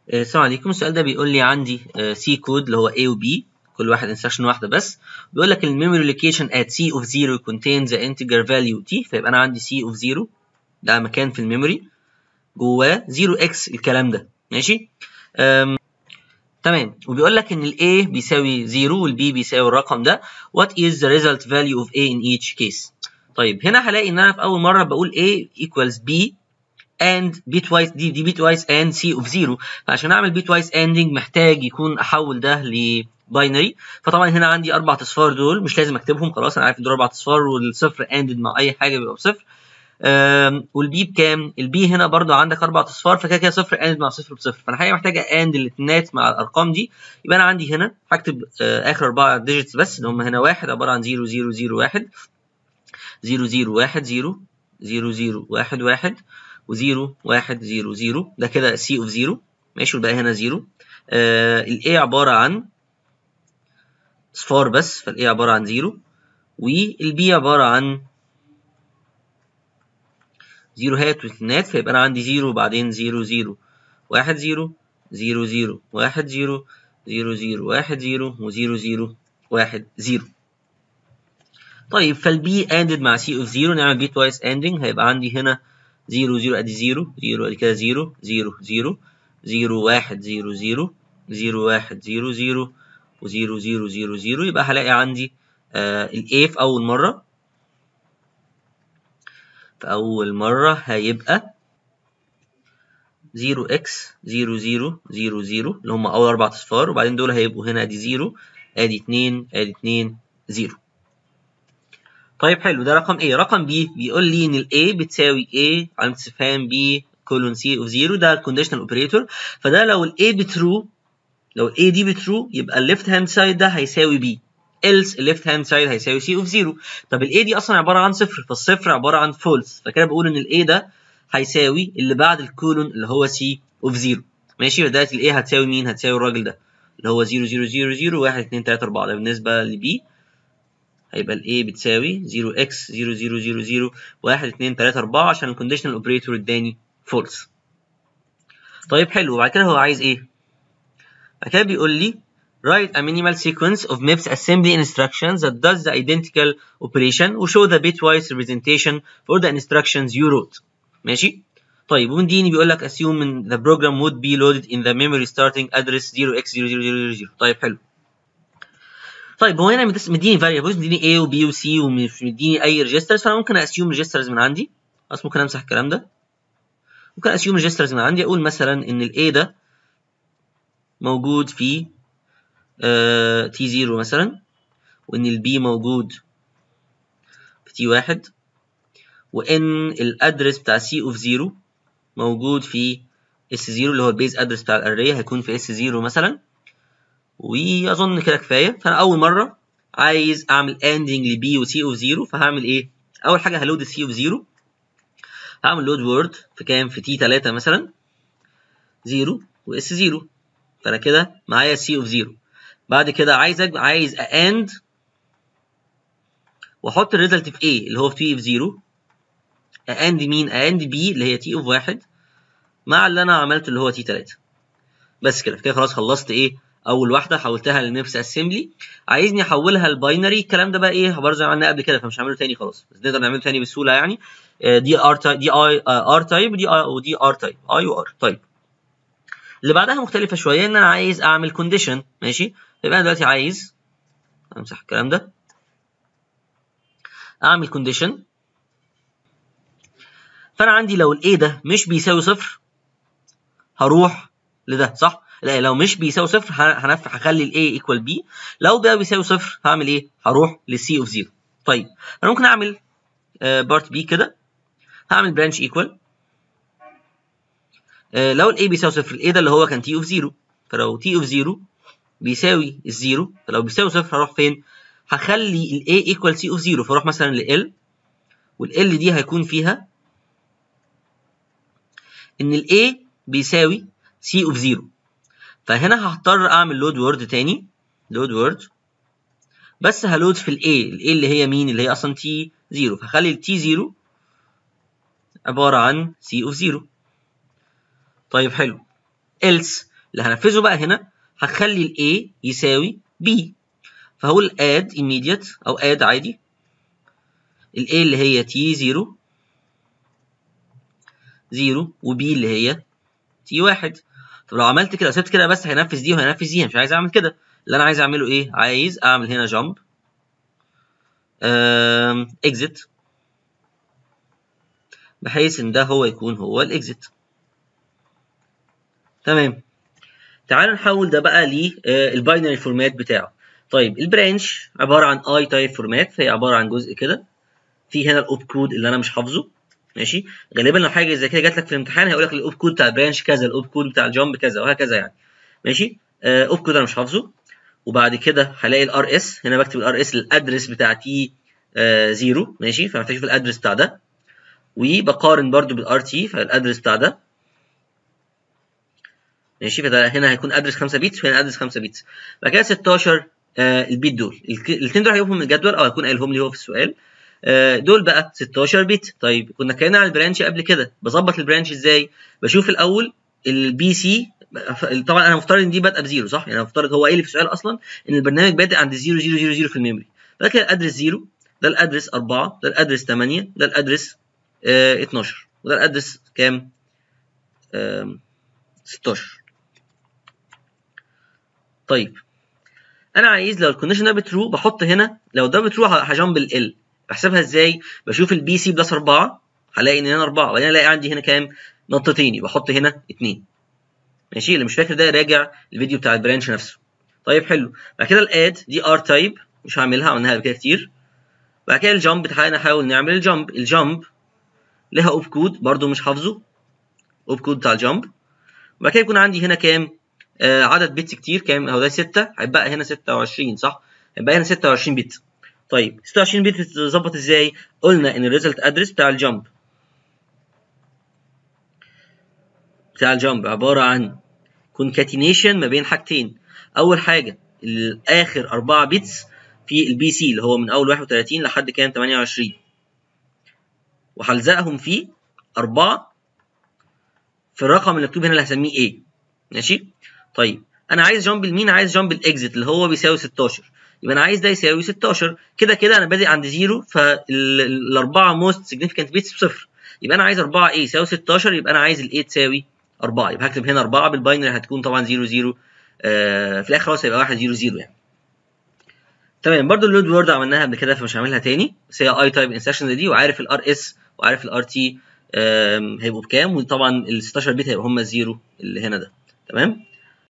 السلام عليكم السؤال ده بيقول لي عندي سي كود اللي هو A و B كل واحد انستراكشن واحده بس بيقول لك الميموري لوكيشن at C of 0 contains the integer value t فيبقى انا عندي C of 0 ده مكان في الميموري جواه 0x الكلام ده ماشي أم تمام وبيقول لك ان ال A بيساوي 0 وال B بيساوي الرقم ده what is the result value of A in each case طيب هنا هلاقي ان انا في اول مره بقول A equals B and bitwise دي دي bitwise and c of 0 فعشان اعمل bitwise ending محتاج يكون احول ده لباينري فطبعا هنا عندي اربع اصفار دول مش لازم اكتبهم خلاص انا عارف دول اربع اصفار والصفر ended مع اي حاجه بيبقى بصفر والبي بكام؟ البي هنا برضو عندك اربع اصفار فكده كده صفر اند مع صفر بصفر فانا حقيقه محتاجه اند الاثنينات مع الارقام دي يبقى انا عندي هنا هكتب اخر اربعه ديجيتس بس اللي هم هنا واحد عباره عن 0 0 0 1 0 0 1 0 0 0 1 1 و0 1 0 0 ده كده سي اوف 0 ماشي والباقي هنا 0 آه الاي عباره عن صفار بس فالاي عباره عن 0 والبي عباره عن زيروهات واثنينات فيبقى انا عندي 0 وبعدين 0 0 1 0 0 0 1 0 0 0 1 0 و0 0 1 0 طيب فالبي اندد مع سي اوف 0 نعمل بيت وايز اندنج هيبقى عندي هنا 0 0 ادي 0 0 ادي كده 0 0 0 0 1 0 0 0 1 0 0 و 0 0 0 0 يبقى هلاقي عندي آه الاي في اول مره في اول مره هيبقى 0x 0 0 0 0 اللي هم اول اربع اصفار وبعدين دول هيبقوا هنا ادي 0 ادي 2 ادي 2 0 طيب حلو ده رقم A رقم B بيقول لي ان ال A بتساوي A علامة استفهام B كولون C of 0 ده الكونديشنال اوبريتور فده لو ال A بترو لو ال A دي بترو يبقى الليفت هاند سايد ده هيساوي B else الليفت هاند سايد هيساوي C of 0 طب ال A دي اصلا عبارة عن صفر فالصفر عبارة عن فولس فكده بقول ان ال A ده هيساوي اللي بعد الكولون اللي هو C of 0 ماشي فدلوقتي ال A هتساوي مين؟ هتساوي الراجل ده اللي هو 0 0 0 0 1 2 3 4 ده بالنسبة ل B هيبقى ال A بتساوي 0x 0 0 0 0 1 2 3 4 عشان الكونديشنال اوبريتور اداني فولس. طيب حلو وبعد كده هو عايز ايه؟ بعد كده بيقول لي write a minimal sequence of MIPS assembly instructions that does the identical operation و show the bitwise representation for the instructions you wrote. ماشي؟ طيب ومديني بيقول لك assume the program would be loaded in the memory starting address 0x 0000 طيب حلو. طيب هو هنا مديني فاريبلز مديني A و B و C ومش مديني اي ريجسترز فانا ممكن اسيوم ريجسترز من عندي خلاص ممكن امسح الكلام ده ممكن اسيوم ريجسترز من عندي اقول مثلا ان ال A ده موجود في آه T0 مثلا وان ال B موجود في T1 وان الادرس بتاع C of 0 موجود في S0 اللي هو البيز ادرس بتاع الاري هيكون في S0 مثلا واظن كده كفايه فانا اول مره عايز اعمل اندنج لبي وسي اوف 0 فهعمل ايه اول حاجه هلود السي اوف 0 هعمل لود وورد في كام في تي 3 مثلا 0 واس 0 فانا كده معايا سي اوف 0 بعد كده عايز أج... عايز اند واحط الريزلت في ايه اللي هو في تي اوف 0 اند مين اند بي اللي هي تي اوف 1 مع اللي انا عملته اللي هو تي 3 بس كده كده خلاص خلصت ايه اول واحده حولتها لنفس اسمبلي عايزني احولها لباينري الكلام ده بقى ايه برضه زي ما عملنا قبل كده فمش هعمله تاني خلاص بس نقدر نعمله تاني بسهوله يعني دي ار تايب دي اي ار تايب ودي ودي ار تايب اي وار طيب اللي بعدها مختلفه شويه ان انا عايز اعمل كونديشن ماشي يبقى انا دلوقتي عايز امسح الكلام ده اعمل كونديشن فانا عندي لو الاي ده مش بيساوي صفر هروح لده صح لا لو مش بيساوي صفر هنف هخلي الاي ايكوال بي لو بقى بيساوي صفر هعمل ايه هروح للسي اوف 0 طيب انا ممكن اعمل بارت بي كده هعمل برانش ايكوال لو الاي بيساوي صفر الاي ده اللي هو كان تي اوف 0 فلو تي اوف 0 بيساوي الزيرو فلو بيساوي صفر هروح فين هخلي الاي ايكوال سي اوف 0 فاروح مثلا ل والال دي هيكون فيها ان الاي بيساوي سي اوف 0 فهنا هضطر اعمل لود وورد تاني لود وورد بس هلود في الاي الاي اللي هي مين اللي هي اصلا تي 0 فهخلي التي 0 عباره عن سي اوف 0 طيب حلو else اللي هنفذه بقى هنا هخلي ال A يساوي B فهقول add immediate أو add عادي ال A اللي هي T 0 0 و B اللي هي T 1 طب لو عملت كده سبت كده بس هينفذ دي وهينفذ دي مش عايز أعمل كده اللي أنا عايز أعمله إيه؟ عايز أعمل هنا jump exit بحيث ان ده هو يكون هو الاكزit تمام تعالوا نحول ده بقى للباينري فورمات بتاعه طيب البرانش عباره عن اي تايب فورمات فهي عباره عن جزء كده في هنا الاوب كود اللي انا مش حافظه ماشي غالبا لو حاجه زي كده جات لك في الامتحان هيقول لك الاوب كود بتاع البرانش كذا الاوب كود بتاع الجامب كذا وهكذا يعني ماشي آه اوب كود انا مش حافظه وبعد كده هلاقي الار اس هنا بكتب الار اس الادرس بتاع تي آه زيرو ماشي فمحتاج اشوف الادرس بتاع ده وبقارن برضو بالار تي فالادرس بتاع ده ماشي فده هنا هيكون ادرس 5 بيتس وهنا ادرس 5 بيتس بعد كده 16 آه البيت دول الاثنين دول هجيبهم من الجدول او هيكون قايلهم لي هو في السؤال آه دول بقى 16 بيت طيب كنا اتكلمنا عن البرانش قبل كده بظبط البرانش ازاي بشوف الاول البي سي طبعا انا مفترض ان دي بادئه بزيرو صح يعني انا مفترض هو قايل لي في السؤال اصلا ان البرنامج بادئ عند 0 0 0 0 في الميموري بعد كده الادرس 0 ده الادرس 4 ده الادرس 8 ده الادرس آه 12 وده الادرس كام؟ آه 16 طيب انا عايز لو الكونديشن ده بترو بحط هنا لو ده بترو هجنب ال بحسبها ازاي؟ بشوف البي سي بلس 4 هلاقي ان هنا 4 وبعدين الاقي عندي هنا كام؟ نقطتين يبقى احط هنا 2 ماشي اللي مش فاكر ده راجع الفيديو بتاع البرانش نفسه طيب حلو بعد كده الاد دي ار تايب مش هعملها عملناها قبل كده كتير بعد كده الجامب تعالى نحاول نعمل الجامب الجامب لها اوب كود برضو مش حافظه اوب كود بتاع الجامب وبعد كده يكون عندي هنا كام آه عدد بيتس كتير كام اهو ده 6 هيبقى هنا 26 صح هيبقى هنا 26 بت طيب 26 بت بتتظبط ازاي قلنا ان الريزلت ادرس بتاع الجامب بتاع الجامب عباره عن كونكاتينيشن ما بين حاجتين اول حاجه اخر 4 بيتس في البي سي اللي هو من اول 31 لحد كام 28 وهلزقهم فيه أربعة في الرقم اللي مكتوب هنا اللي هسميه A ماشي طيب أنا عايز جامب المين عايز جامب الإكزيت اللي هو بيساوي 16 يبقى أنا عايز ده يساوي 16 كده كده أنا بادئ عند زيرو فالأربعة موست سيجنفيكانت بيتس بصفر يبقى أنا عايز 4 A يساوي 16 يبقى أنا عايز ال A تساوي 4 يبقى هكتب هنا 4 بالباينري هتكون طبعا 0 0 آه في الآخر خلاص هيبقى 1 0 0 يعني تمام برضو اللود وورد عملناها قبل كده فمش هعملها تاني بس هي اي تايب انسكشن دي وعارف الار اس وعارف الار تي هيبقوا بكام وطبعا ال 16 بت هيبقوا هم الزيرو اللي هنا ده تمام